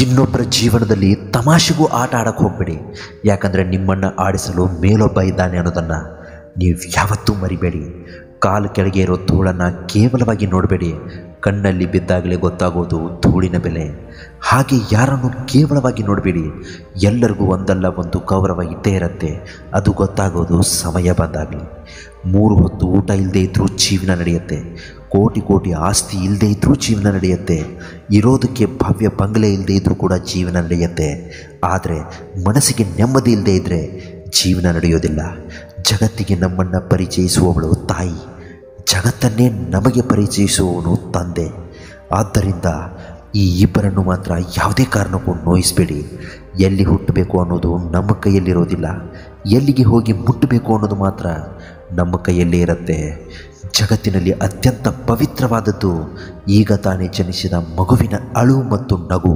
ಇನ್ನೊಬ್ಬರ ಜೀವನದಲ್ಲಿ ತಮಾಷೆಗೂ ಆಟ ಆಡಕ್ಕೆ ಹೋಗಬೇಡಿ ಯಾಕಂದರೆ ನಿಮ್ಮನ್ನು ಆಡಿಸಲು ಮೇಲೊಬ್ಬ ಇದ್ದಾನೆ ಅನ್ನೋದನ್ನು ನೀವು ಯಾವತ್ತೂ ಮರಿಬೇಡಿ ಕಾಲು ಕೆಳಗೆ ಇರೋ ಧೂಳನ್ನು ಕೇವಲವಾಗಿ ನೋಡಬೇಡಿ ಕಣ್ಣಲ್ಲಿ ಬಿದ್ದಾಗಲೇ ಗೊತ್ತಾಗೋದು ಧೂಳಿನ ಬೆಲೆ ಹಾಗೆ ಯಾರನ್ನು ಕೇವಲವಾಗಿ ನೋಡಬೇಡಿ ಎಲ್ಲರಿಗೂ ಒಂದಲ್ಲ ಒಂದು ಗೌರವ ಇದ್ದೇ ಇರುತ್ತೆ ಅದು ಗೊತ್ತಾಗೋದು ಸಮಯ ಬಂದಾಗಲಿ ಮೂರು ಹೊತ್ತು ಊಟ ಇಲ್ಲದೆ ಇದ್ದರೂ ಜೀವನ ನಡೆಯುತ್ತೆ ಕೋಟಿ ಕೋಟಿ ಆಸ್ತಿ ಇಲ್ಲದೆ ಇದ್ದರೂ ಜೀವನ ನಡೆಯುತ್ತೆ ಇರೋದಕ್ಕೆ ಭವ್ಯ ಬಂಗಲೆ ಇಲ್ಲದೆ ಇದ್ದರೂ ಕೂಡ ಜೀವನ ನಡೆಯುತ್ತೆ ಆದರೆ ಮನಸ್ಸಿಗೆ ನೆಮ್ಮದಿ ಇಲ್ಲದೆ ಇದ್ದರೆ ಜೀವನ ನಡೆಯೋದಿಲ್ಲ ಜಗತ್ತಿಗೆ ನಮ್ಮನ್ನು ಪರಿಚಯಿಸುವವಳು ತಾಯಿ ಜಗತ್ತನ್ನೇ ನಮಗೆ ಪರಿಚಯಿಸುವವನು ತಂದೆ ಆದ್ದರಿಂದ ಈ ಇಬ್ಬರನ್ನು ಮಾತ್ರ ಯಾವುದೇ ಕಾರಣಕ್ಕೂ ನೋಯಿಸಬೇಡಿ ಎಲ್ಲಿ ಹುಟ್ಟಬೇಕು ಅನ್ನೋದು ನಮ್ಮ ಕೈಯಲ್ಲಿರೋದಿಲ್ಲ ಎಲ್ಲಿಗೆ ಹೋಗಿ ಮುಟ್ಟಬೇಕು ಅನ್ನೋದು ಮಾತ್ರ ನಮ್ಮ ಕೈಯಲ್ಲೇ ಇರುತ್ತೆ ಜಗತ್ತಿನಲ್ಲಿ ಅತ್ಯಂತ ಪವಿತ್ರವಾದದ್ದು ಈಗ ತಾನೇ ಜನಿಸಿದ ಮಗುವಿನ ಅಳು ಮತ್ತು ನಗು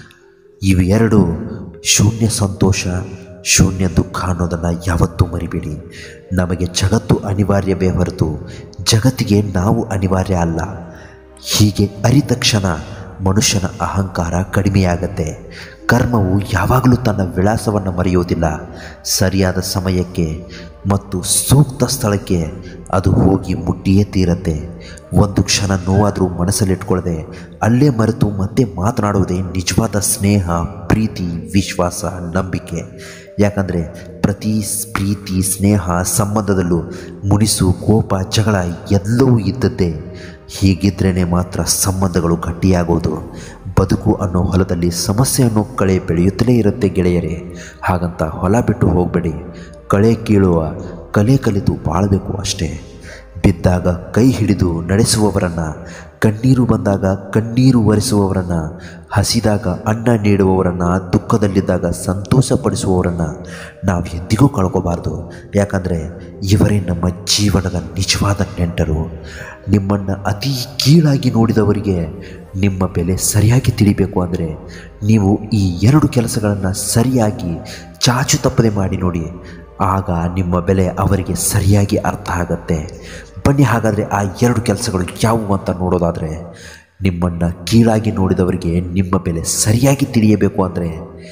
ಇವೆರಡು ಶೂನ್ಯ ಸಂತೋಷ ಶೂನ್ಯ ದುಃಖ ಅನ್ನೋದನ್ನು ಯಾವತ್ತೂ ಮರಿಬೇಡಿ ನಮಗೆ ಜಗತ್ತು ಅನಿವಾರ್ಯವೇ ಹೊರತು ಜಗತ್ತಿಗೆ ನಾವು ಅನಿವಾರ್ಯ ಅಲ್ಲ ಹೀಗೆ ಅರಿತ ಕ್ಷಣ ಮನುಷ್ಯನ ಅಹಂಕಾರ ಕಡಿಮೆಯಾಗತ್ತೆ ಕರ್ಮವು ಯಾವಾಗಲೂ ತನ್ನ ವಿಳಾಸವನ್ನು ಮರೆಯೋದಿಲ್ಲ ಸರಿಯಾದ ಸಮಯಕ್ಕೆ ಮತ್ತು ಸೂಕ್ತ ಸ್ಥಳಕ್ಕೆ ಅದು ಹೋಗಿ ಮುಟ್ಟಿಯೇ ತೀರತ್ತೆ ಒಂದು ಕ್ಷಣ ನೋವಾದರೂ ಮನಸ್ಸಲ್ಲಿಟ್ಕೊಳ್ಳದೆ ಅಲ್ಲೇ ಮರೆತು ಮತ್ತೆ ಮಾತನಾಡುವುದೇ ನಿಜವಾದ ಸ್ನೇಹ ಪ್ರೀತಿ ವಿಶ್ವಾಸ ನಂಬಿಕೆ ಯಾಕಂದರೆ ಪ್ರತಿ ಸ್- ಪ್ರೀತಿ ಸ್ನೇಹ ಸಂಬಂಧದಲ್ಲೂ ಮುನಿಸು ಕೋಪ ಜಗಳ ಎಲ್ಲವೂ ಇದ್ದದ್ದೇ ಹೀಗಿದ್ರೇ ಮಾತ್ರ ಸಂಬಂಧಗಳು ಗಟ್ಟಿಯಾಗೋದು ಬದುಕು ಅನ್ನೋ ಹೊಲದಲ್ಲಿ ಸಮಸ್ಯೆ ಅನ್ನೋ ಕಳೆ ಬೆಳೆಯುತ್ತಲೇ ಇರುತ್ತೆ ಗೆಳೆಯರೇ ಹಾಗಂತ ಹೊಲ ಬಿಟ್ಟು ಹೋಗಬೇಡಿ ಕಳೆ ಕೀಳುವ ಕಲೆ ಕಲಿತು ಬಾಳಬೇಕು ಅಷ್ಟೇ ಬಿದ್ದಾಗ ಕೈ ಹಿಡಿದು ನಡೆಸುವವರನ್ನು ಕಣ್ಣೀರು ಬಂದಾಗ ಕಣ್ಣೀರು ಒರೆಸುವವರನ್ನು ಹಸಿದಾಗ ಅನ್ನ ನೀಡುವವರನ್ನು ದುಃಖದಲ್ಲಿದ್ದಾಗ ಸಂತೋಷಪಡಿಸುವವರನ್ನು ನಾವು ಎಂದಿಗೂ ಕಳ್ಕೋಬಾರ್ದು ಯಾಕಂದರೆ ಇವರೇ ನಮ್ಮ ಜೀವನದ ನಿಜವಾದ ನೆಂಟರು ನಿಮ್ಮನ್ನು ಅತಿ ಕೀಳಾಗಿ ನೋಡಿದವರಿಗೆ ನಿಮ್ಮ ಬೆಲೆ ಸರಿಯಾಗಿ ತಿಳಿಬೇಕು ಅಂದರೆ ನೀವು ಈ ಎರಡು ಕೆಲಸಗಳನ್ನು ಸರಿಯಾಗಿ ಚಾಚು ತಪ್ಪದೆ ಮಾಡಿ ನೋಡಿ ಆಗ ನಿಮ್ಮ ಬೆಲೆ ಅವರಿಗೆ ಸರಿಯಾಗಿ ಅರ್ಥ ಆಗತ್ತೆ ಬನ್ನಿ ಹಾಗಾದರೆ ಆ ಎರಡು ಕೆಲಸಗಳು ಯಾವುವು ಅಂತ ನೋಡೋದಾದರೆ ನಿಮ್ಮನ್ನು ಕೀಳಾಗಿ ನೋಡಿದವರಿಗೆ ನಿಮ್ಮ ಬೆಲೆ ಸರಿಯಾಗಿ ತಿಳಿಯಬೇಕು ಅಂದರೆ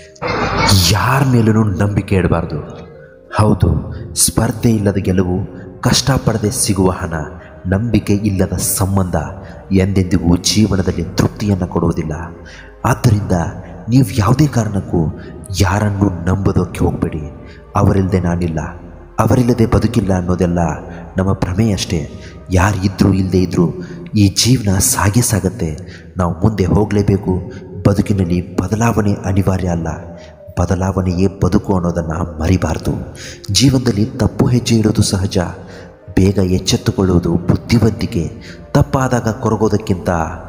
ಯಾರ ಮೇಲೂ ನಂಬಿಕೆ ಇಡಬಾರ್ದು ಹೌದು ಸ್ಪರ್ಧೆ ಇಲ್ಲದ ಗೆಲುವು ಕಷ್ಟಪಡದೆ ಸಿಗುವ ಹಣ ನಂಬಿಕೆ ಇಲ್ಲದ ಸಂಬಂಧ ಎಂದೆಂದಿಗೂ ಜೀವನದಲ್ಲಿ ತೃಪ್ತಿಯನ್ನು ಕೊಡುವುದಿಲ್ಲ ಆದ್ದರಿಂದ ನೀವು ಯಾವುದೇ ಕಾರಣಕ್ಕೂ ಯಾರನ್ನು ನಂಬೋದಕ್ಕೆ ಹೋಗಬೇಡಿ ಅವರಿಲ್ಲದೆ ನಾನಿಲ್ಲ ಅವರಿಲ್ಲದೆ ಬದುಕಿಲ್ಲ ಅನ್ನೋದೆಲ್ಲ ನಮ್ಮ ಭ್ರಮೆ ಅಷ್ಟೇ ಯಾರು ಇದ್ದರೂ ಇಲ್ಲದೆ ಇದ್ದರೂ ಈ ಜೀವನ ಸಾಗೇ ಸಾಗತ್ತೆ ನಾವು ಮುಂದೆ ಹೋಗಲೇಬೇಕು ಬದುಕಿನಲ್ಲಿ ಬದಲಾವಣೆ ಅನಿವಾರ್ಯ ಅಲ್ಲ ಬದಲಾವಣೆಯೇ ಬದುಕು ಅನ್ನೋದನ್ನು ಮರಿಬಾರ್ದು ಜೀವನದಲ್ಲಿ ತಪ್ಪು ಹೆಜ್ಜೆ ಇಡೋದು ಸಹಜ ಬೇಗ ಎಚ್ಚೆತ್ತುಕೊಳ್ಳುವುದು ಬುದ್ಧಿವಂತಿಕೆ ತಪ್ಪಾದಾಗ ಕೊರಗೋದಕ್ಕಿಂತ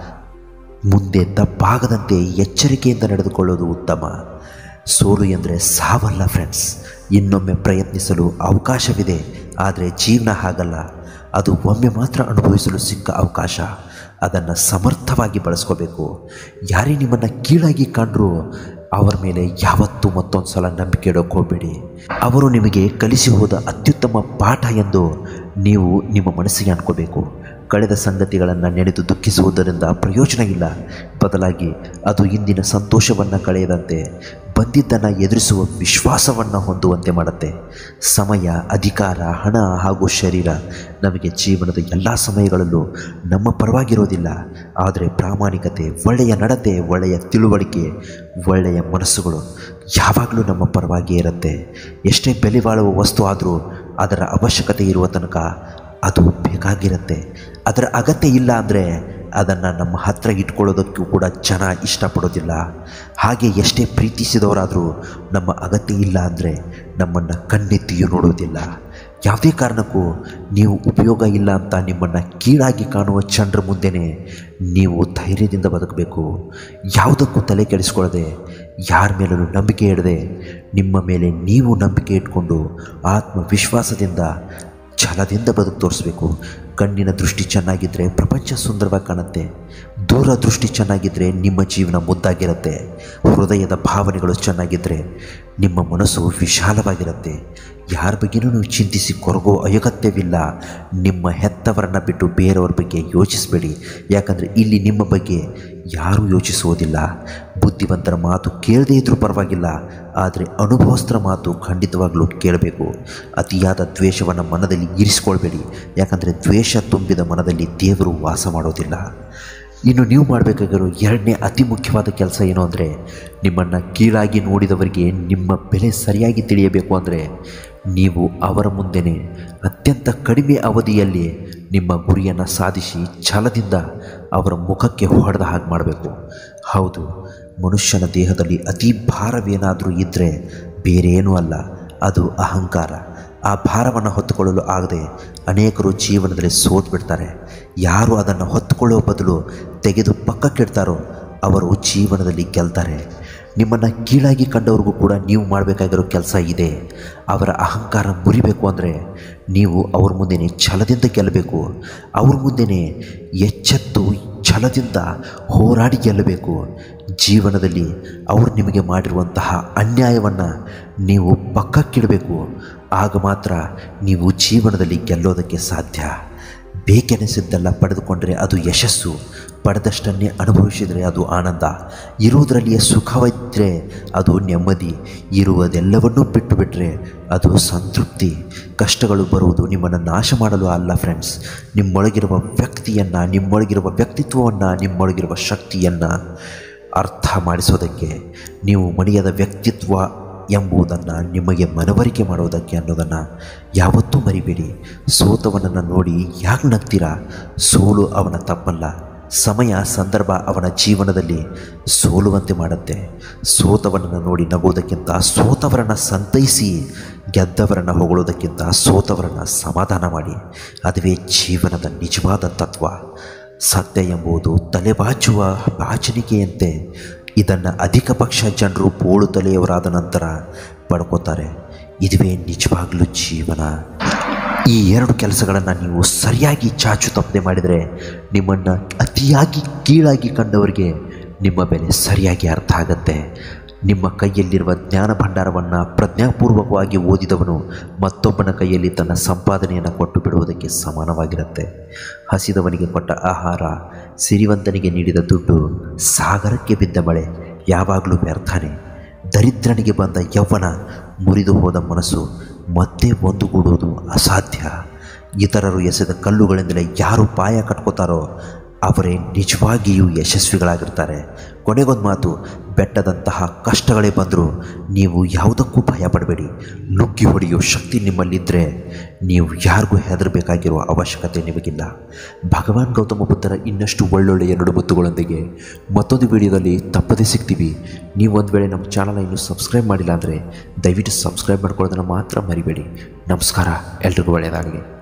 ಮುಂದೆ ತಪ್ಪಾಗದಂತೆ ಎಚ್ಚರಿಕೆಯಿಂದ ನಡೆದುಕೊಳ್ಳೋದು ಉತ್ತಮ ಸೋಲು ಎಂದರೆ ಸಾವಲ್ಲ ಫ್ರೆಂಡ್ಸ್ ಇನ್ನೊಮ್ಮೆ ಪ್ರಯತ್ನಿಸಲು ಅವಕಾಶವಿದೆ ಆದರೆ ಜೀವನ ಹಾಗಲ್ಲ ಅದು ಒಮ್ಮೆ ಮಾತ್ರ ಅನುಭವಿಸಲು ಸಿಕ್ಕ ಅವಕಾಶ ಅದನ್ನು ಸಮರ್ಥವಾಗಿ ಬಳಸ್ಕೋಬೇಕು ಯಾರೇ ನಿಮ್ಮನ್ನು ಕೀಳಾಗಿ ಕಂಡರೂ ಅವರ ಮೇಲೆ ಯಾವತ್ತೂ ಮತ್ತೊಂದು ಸಲ ನಂಬಿಕೆ ಇಡೋಕೆ ಹೋಗಬೇಡಿ ಅವರು ನಿಮಗೆ ಕಲಿಸಿ ಹೋದ ಅತ್ಯುತ್ತಮ ಪಾಠ ಎಂದು ನೀವು ನಿಮ್ಮ ಮನಸ್ಸಿಗೆ ಅನ್ಕೋಬೇಕು ಕಳೆದ ಸಂಗತಿಗಳನ್ನು ನೆನೆದು ದುಃಖಿಸುವುದರಿಂದ ಪ್ರಯೋಜನ ಇಲ್ಲ ಬದಲಾಗಿ ಅದು ಇಂದಿನ ಸಂತೋಷವನ್ನು ಕಳೆಯದಂತೆ ಬಂದಿದ್ದನ್ನು ಎದುರಿಸುವ ವಿಶ್ವಾಸವನ್ನು ಹೊಂದುವಂತೆ ಮಾಡುತ್ತೆ ಸಮಯ ಅಧಿಕಾರ ಹಣ ಹಾಗೂ ಶರೀರ ನಮಗೆ ಜೀವನದ ಎಲ್ಲ ಸಮಯಗಳಲ್ಲೂ ನಮ್ಮ ಪರವಾಗಿರೋದಿಲ್ಲ ಆದರೆ ಪ್ರಾಮಾಣಿಕತೆ ಒಳ್ಳೆಯ ನಡತೆ ಒಳ್ಳೆಯ ತಿಳುವಳಿಕೆ ಒಳ್ಳೆಯ ಮನಸ್ಸುಗಳು ಯಾವಾಗಲೂ ನಮ್ಮ ಪರವಾಗಿ ಇರುತ್ತೆ ಎಷ್ಟೇ ಬೆಲೆ ಬಾಳುವ ವಸ್ತು ಆದರೂ ಅದರ ಅವಶ್ಯಕತೆ ಇರುವ ತನಕ ಅದು ಬೇಕಾಗಿರುತ್ತೆ ಅದರ ಅಗತ್ಯ ಇಲ್ಲ ಅಂದರೆ ಅದನ್ನು ನಮ್ಮ ಹತ್ರ ಇಟ್ಕೊಳ್ಳೋದಕ್ಕೂ ಕೂಡ ಜನ ಇಷ್ಟಪಡೋದಿಲ್ಲ ಹಾಗೆ ಎಷ್ಟೇ ಪ್ರೀತಿಸಿದವರಾದರೂ ನಮ್ಮ ಅಗತ್ಯ ಇಲ್ಲ ಅಂದರೆ ನಮ್ಮನ್ನು ಕಣ್ಣೆತ್ತಿಯೂ ನೋಡೋದಿಲ್ಲ ಯಾವುದೇ ಕಾರಣಕ್ಕೂ ನೀವು ಉಪಯೋಗ ಇಲ್ಲ ಅಂತ ನಿಮ್ಮನ್ನು ಕೀಳಾಗಿ ಕಾಣುವ ಜನರ ಮುಂದೆನೇ ನೀವು ಧೈರ್ಯದಿಂದ ಬದುಕಬೇಕು ಯಾವುದಕ್ಕೂ ತಲೆ ಕೆಡಿಸ್ಕೊಳ್ಳದೆ ಯಾರ ಮೇಲೂ ನಂಬಿಕೆ ಇಡದೆ ನಿಮ್ಮ ಮೇಲೆ ನೀವು ನಂಬಿಕೆ ಇಟ್ಕೊಂಡು ಆತ್ಮವಿಶ್ವಾಸದಿಂದ ಛಲದಿಂದ ಬದುಕು ತೋರಿಸ್ಬೇಕು ಕಣ್ಣಿನ ದೃಷ್ಟಿ ಚೆನ್ನಾಗಿದ್ದರೆ ಪ್ರಪಂಚ ಸುಂದರವಾಗಿ ಕಾಣುತ್ತೆ ದೂರದೃಷ್ಟಿ ಚೆನ್ನಾಗಿದ್ದರೆ ನಿಮ್ಮ ಜೀವನ ಮುದ್ದಾಗಿರುತ್ತೆ ಹೃದಯದ ಭಾವನೆಗಳು ಚೆನ್ನಾಗಿದ್ದರೆ ನಿಮ್ಮ ಮನಸ್ಸು ವಿಶಾಲವಾಗಿರುತ್ತೆ ಯಾರ ಬಗ್ಗೆನೂ ನೀವು ಚಿಂತಿಸಿ ಕೊರಗೋ ಅಗತ್ಯವಿಲ್ಲ ನಿಮ್ಮ ಹೆತ್ತವರನ್ನು ಬಿಟ್ಟು ಬೇರೆಯವ್ರ ಬಗ್ಗೆ ಯೋಚಿಸಬೇಡಿ ಯಾಕಂದರೆ ಇಲ್ಲಿ ನಿಮ್ಮ ಬಗ್ಗೆ ಯಾರೂ ಯೋಚಿಸುವುದಿಲ್ಲ ಬುದ್ಧಿವಂತರ ಮಾತು ಕೇಳದೇ ಇದ್ರೂ ಪರವಾಗಿಲ್ಲ ಆದರೆ ಅನುಭವಸ್ಥರ ಮಾತು ಖಂಡಿತವಾಗಲೂ ಕೇಳಬೇಕು ಅತಿಯಾದ ದ್ವೇಷವನ್ನು ಮನದಲ್ಲಿ ಇರಿಸ್ಕೊಳ್ಬೇಡಿ ಯಾಕಂದರೆ ದ್ವೇಷ ತುಂಬಿದ ಮನದಲ್ಲಿ ದೇವರು ವಾಸ ಮಾಡೋದಿಲ್ಲ ಇನ್ನು ನೀವು ಮಾಡಬೇಕಾಗಿರೋ ಎರಡನೇ ಅತಿ ಮುಖ್ಯವಾದ ಕೆಲಸ ಏನು ಅಂದರೆ ನಿಮ್ಮನ್ನು ಕೀಳಾಗಿ ನೋಡಿದವರಿಗೆ ನಿಮ್ಮ ಬೆಲೆ ಸರಿಯಾಗಿ ತಿಳಿಯಬೇಕು ಅಂದರೆ ನೀವು ಅವರ ಮುಂದೆನೇ ಅತ್ಯಂತ ಕಡಿಮೆ ಅವಧಿಯಲ್ಲಿ ನಿಮ್ಮ ಗುರಿಯನ್ನು ಸಾಧಿಸಿ ಛಲದಿಂದ ಅವರ ಮುಖಕ್ಕೆ ಹೊಡೆದ ಹಾಗೆ ಮಾಡಬೇಕು ಹೌದು ಮನುಷ್ಯನ ದೇಹದಲ್ಲಿ ಅತಿ ಭಾರವೇನಾದರೂ ಇದ್ದರೆ ಬೇರೇನೂ ಅಲ್ಲ ಅದು ಅಹಂಕಾರ ಆ ಭಾರವನ್ನು ಹೊತ್ತುಕೊಳ್ಳಲು ಆಗದೆ ಅನೇಕರು ಜೀವನದಲ್ಲಿ ಸೋತು ಬಿಡ್ತಾರೆ ಯಾರು ಅದನ್ನು ಹೊತ್ತುಕೊಳ್ಳುವ ಬದಲು ತೆಗೆದು ಪಕ್ಕಕ್ಕಿಡ್ತಾರೋ ಅವರು ಜೀವನದಲ್ಲಿ ಗೆಲ್ತಾರೆ ನಿಮ್ಮನ್ನು ಕೀಳಾಗಿ ಕಂಡವ್ರಿಗೂ ಕೂಡ ನೀವು ಮಾಡಬೇಕಾಗಿರೋ ಕೆಲಸ ಇದೆ ಅವರ ಅಹಂಕಾರ ಮುರಿಬೇಕು ಅಂದರೆ ನೀವು ಅವ್ರ ಮುಂದೆನೇ ಛಲದಿಂದ ಗೆಲ್ಲಬೇಕು ಅವ್ರ ಮುಂದೆನೇ ಎಚ್ಚೆತ್ತು ಛಲದಿಂದ ಹೋರಾಡಿ ಗೆಲ್ಲಬೇಕು ಜೀವನದಲ್ಲಿ ಅವರು ನಿಮಗೆ ಮಾಡಿರುವಂತಹ ಅನ್ಯಾಯವನ್ನು ನೀವು ಪಕ್ಕಕ್ಕಿಡಬೇಕು ಆಗ ಮಾತ್ರ ನೀವು ಜೀವನದಲ್ಲಿ ಗೆಲ್ಲೋದಕ್ಕೆ ಸಾಧ್ಯ ಬೇಕೆನಿಸಿದ್ದೆಲ್ಲ ಪಡೆದುಕೊಂಡರೆ ಅದು ಯಶಸ್ಸು ಪಡೆದಷ್ಟನ್ನೇ ಅನುಭವಿಸಿದರೆ ಅದು ಆನಂದ ಇರುವುದರಲ್ಲಿಯೇ ಸುಖವಿದ್ದರೆ ಅದು ನೆಮ್ಮದಿ ಇರುವುದೆಲ್ಲವನ್ನೂ ಬಿಟ್ಟು ಬಿಟ್ಟರೆ ಅದು ಸಂತೃಪ್ತಿ ಕಷ್ಟಗಳು ಬರುವುದು ನಿಮ್ಮನ್ನು ನಾಶ ಮಾಡಲು ಅಲ್ಲ ಫ್ರೆಂಡ್ಸ್ ನಿಮ್ಮೊಳಗಿರುವ ವ್ಯಕ್ತಿಯನ್ನು ನಿಮ್ಮೊಳಗಿರುವ ವ್ಯಕ್ತಿತ್ವವನ್ನು ನಿಮ್ಮೊಳಗಿರುವ ಶಕ್ತಿಯನ್ನು ಅರ್ಥ ಮಾಡಿಸೋದಕ್ಕೆ ನೀವು ಮಣಿಯದ ವ್ಯಕ್ತಿತ್ವ ಎಂಬುದನ್ನು ನಿಮಗೆ ಮನವರಿಕೆ ಮಾಡುವುದಕ್ಕೆ ಅನ್ನೋದನ್ನು ಯಾವತ್ತೂ ಮರಿಬೇಡಿ ಸೋತವನನ್ನು ನೋಡಿ ಯಾಕೆ ನಗ್ತೀರಾ ಸೋಲು ಅವನ ತಪ್ಪಲ್ಲ ಸಮಯ ಸಂದರ್ಭ ಅವನ ಜೀವನದಲ್ಲಿ ಸೋಲುವಂತೆ ಮಾಡುತ್ತೆ ಸೋತವನನ್ನು ನೋಡಿ ನಗುವುದಕ್ಕಿಂತ ಸೋತವರನ್ನು ಸಂತೈಸಿ ಗೆದ್ದವರನ್ನು ಹೊಗಳೋದಕ್ಕಿಂತ ಸೋತವರನ್ನು ಸಮಾಧಾನ ಮಾಡಿ ಅದುವೇ ಜೀವನದ ನಿಜವಾದ ತತ್ವ ಸತ್ಯ ಎಂಬುದು ತಲೆಬಾಚುವ ಬಾಚಣಿಕೆಯಂತೆ ಇದನ್ನು ಅಧಿಕ ಪಕ್ಷ ಜನರು ಬೋಳು ತಲೆಯವರಾದ ನಂತರ ಪಡ್ಕೋತಾರೆ ಇದುವೇ ನಿಜವಾಗ್ಲೂ ಜೀವನ ಈ ಎರಡು ಕೆಲಸಗಳನ್ನು ನೀವು ಸರಿಯಾಗಿ ಚಾಚು ತಪ್ಪದೆ ಮಾಡಿದರೆ ನಿಮ್ಮನ್ನು ಅತಿಯಾಗಿ ಕೀಳಾಗಿ ಕಂಡವರಿಗೆ ನಿಮ್ಮ ಬೆಲೆ ಸರಿಯಾಗಿ ಅರ್ಥ ಆಗತ್ತೆ ನಿಮ್ಮ ಕೈಯಲ್ಲಿರುವ ಜ್ಞಾನ ಭಂಡಾರವನ್ನು ಪ್ರಜ್ಞಾಪೂರ್ವಕವಾಗಿ ಓದಿದವನು ಮತ್ತೊಬ್ಬನ ಕೈಯಲ್ಲಿ ತನ್ನ ಸಂಪಾದನೆಯನ್ನು ಕೊಟ್ಟು ಬಿಡುವುದಕ್ಕೆ ಸಮಾನವಾಗಿರುತ್ತೆ ಹಸಿದವನಿಗೆ ಕೊಟ್ಟ ಆಹಾರ ಸಿರಿವಂತನಿಗೆ ನೀಡಿದ ದುಡ್ಡು ಸಾಗರಕ್ಕೆ ಬಿದ್ದ ಮಳೆ ಯಾವಾಗಲೂ ವ್ಯರ್ಥನೆ ದರಿದ್ರನಿಗೆ ಬಂದ ಯೌವನ ಮುರಿದು ಹೋದ ಮನಸ್ಸು ಮತ್ತೆ ಒಂದುಗೂಡುವುದು ಅಸಾಧ್ಯ ಇತರರು ಎಸೆದ ಕಲ್ಲುಗಳಿಂದಲೇ ಯಾರು ಪಾಯ ಕಟ್ಕೋತಾರೋ ಅವರೇ ನಿಜವಾಗಿಯೂ ಯಶಸ್ವಿಗಳಾಗಿರ್ತಾರೆ ಕೊನೆಗೊಂದು ಮಾತು ಬೆಟ್ಟದಂತಹ ಕಷ್ಟಗಳೇ ಬಂದರೂ ನೀವು ಯಾವುದಕ್ಕೂ ಭಯ ಪಡಬೇಡಿ ನುಗ್ಗಿ ಹೊಡೆಯೋ ಶಕ್ತಿ ನಿಮ್ಮಲ್ಲಿದ್ದರೆ ನೀವು ಯಾರಿಗೂ ಹೆದರಬೇಕಾಗಿರುವ ಅವಶ್ಯಕತೆ ನಿಮಗಿಲ್ಲ ಭಗವಾನ್ ಗೌತಮ ಬುದ್ಧರ ಇನ್ನಷ್ಟು ಒಳ್ಳೊಳ್ಳೆಯ ನುಡುಮುತ್ತುಗಳೊಂದಿಗೆ ಮತ್ತೊಂದು ವಿಡಿಯೋದಲ್ಲಿ ತಪ್ಪದೇ ಸಿಗ್ತೀವಿ ನೀವು ಒಂದು ವೇಳೆ ನಮ್ಮ ಚಾನಲ್ನ ಇನ್ನೂ ಸಬ್ಸ್ಕ್ರೈಬ್ ಮಾಡಿಲ್ಲ ಅಂದರೆ ದಯವಿಟ್ಟು ಸಬ್ಸ್ಕ್ರೈಬ್ ಮಾಡ್ಕೊಳ್ಳೋದನ್ನು ಮಾತ್ರ ಮರಿಬೇಡಿ ನಮಸ್ಕಾರ ಎಲ್ರಿಗೂ ಒಳ್ಳೆಯದಾಗಲಿ